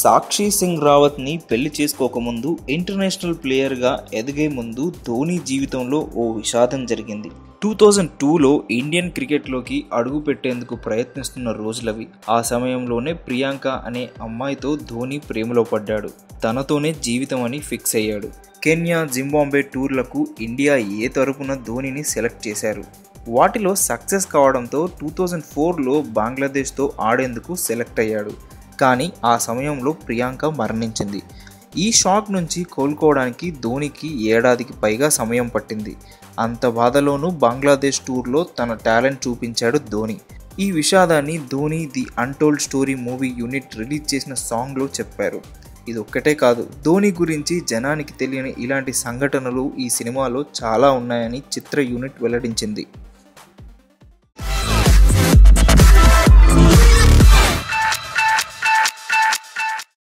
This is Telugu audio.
సాక్షి సింగ్ రావత్ని పెళ్లి చేసుకోకముందు ఇంటర్నేషనల్ ప్లేయర్గా ఎదిగే ముందు ధోని జీవితంలో ఓ విషాదం జరిగింది టూ థౌజండ్ టూలో ఇండియన్ క్రికెట్లోకి అడుగు పెట్టేందుకు ప్రయత్నిస్తున్న రోజులవి ఆ సమయంలోనే ప్రియాంక అనే అమ్మాయితో ధోని ప్రేమలో పడ్డాడు తనతోనే జీవితం అని ఫిక్స్ అయ్యాడు కెన్యా జింబాంబే టూర్లకు ఇండియా ఏ తరపున ధోనిని సెలెక్ట్ చేశారు వాటిలో సక్సెస్ కావడంతో టూ థౌజండ్ ఫోర్లో బంగ్లాదేశ్తో ఆడేందుకు సెలెక్ట్ అయ్యాడు కానీ ఆ సమయంలో ప్రియాంక మరణించింది ఈ షాక్ నుంచి కోలుకోవడానికి ధోనికి ఏడాదికి పైగా సమయం పట్టింది అంత బాధలోనూ బంగ్లాదేశ్ టూర్లో తన టాలెంట్ చూపించాడు ధోని ఈ విషాదాన్ని Dhoni the untold story movie unit release చేసిన సాంగ్లో చెప్పారు ఇది ఒక్కటే కాదు ధోని గురించి జనానికి తెలియని ఇలాంటి సంఘటనలు ఈ సినిమాలో చాలా ఉన్నాయని చిత్ర యూనిట్ వెల్లడించింది